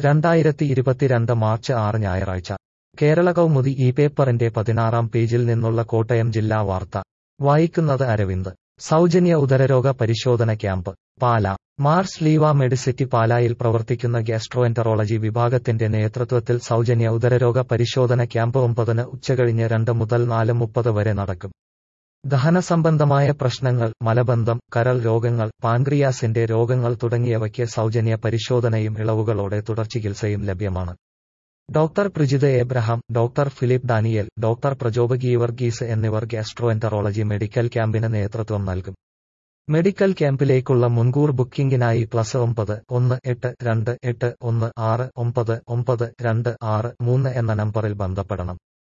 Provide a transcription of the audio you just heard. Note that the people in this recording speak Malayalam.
രണ്ടായിരത്തി ഇരുപത്തിരണ്ട് മാർച്ച് ആറ് ഞായറാഴ്ച കേരള കൗമുദി ഈ പേപ്പറിന്റെ പതിനാറാം പേജിൽ നിന്നുള്ള കോട്ടയം ജില്ലാ വാർത്ത വായിക്കുന്നത് അരവിന്ദ് സൗജന്യ ഉദരരോഗ പരിശോധന ക്യാമ്പ് പാല മാർസ് ലീവ മെഡിസിറ്റി പാലായിൽ പ്രവർത്തിക്കുന്ന ഗ്യാസ്ട്രോഎന്ററോളജി വിഭാഗത്തിന്റെ നേതൃത്വത്തിൽ സൗജന്യ ഉദരരോഗ പരിശോധന ക്യാമ്പ് ഒമ്പതിന് ഉച്ചകഴിഞ്ഞ് രണ്ട് മുതൽ നാല് മുപ്പത് വരെ നടക്കും ദഹനസംബന്ധമായ പ്രശ്നങ്ങൾ മലബന്ധം കരൾ രോഗങ്ങൾ പാൻക്രിയാസിന്റെ രോഗങ്ങൾ തുടങ്ങിയവയ്ക്ക് സൗജന്യ പരിശോധനയും ഇളവുകളോടെ തുടർചികിത്സയും ലഭ്യമാണ് doctor Prijith Abraham doctor Philip Daniel doctor Prajob Geevarghese എന്നിവർ ഗ്യാസ്ട്രോഎന്ററോളജി മെഡിക്കൽ ക്യാമ്പിന് നേതൃത്വം നൽകും മെഡിക്കൽ ക്യാമ്പിലേക്കുള്ള മുൻകൂർ ബുക്കിംഗിനായി പ്ലസ് ഒമ്പത് ഒന്ന് എട്ട് രണ്ട് എട്ട് ഒന്ന് ആറ് ഒമ്പത് ഒമ്പത് രണ്ട് ആറ് മൂന്ന് എന്ന നമ്പറിൽ ബന്ധപ്പെടണം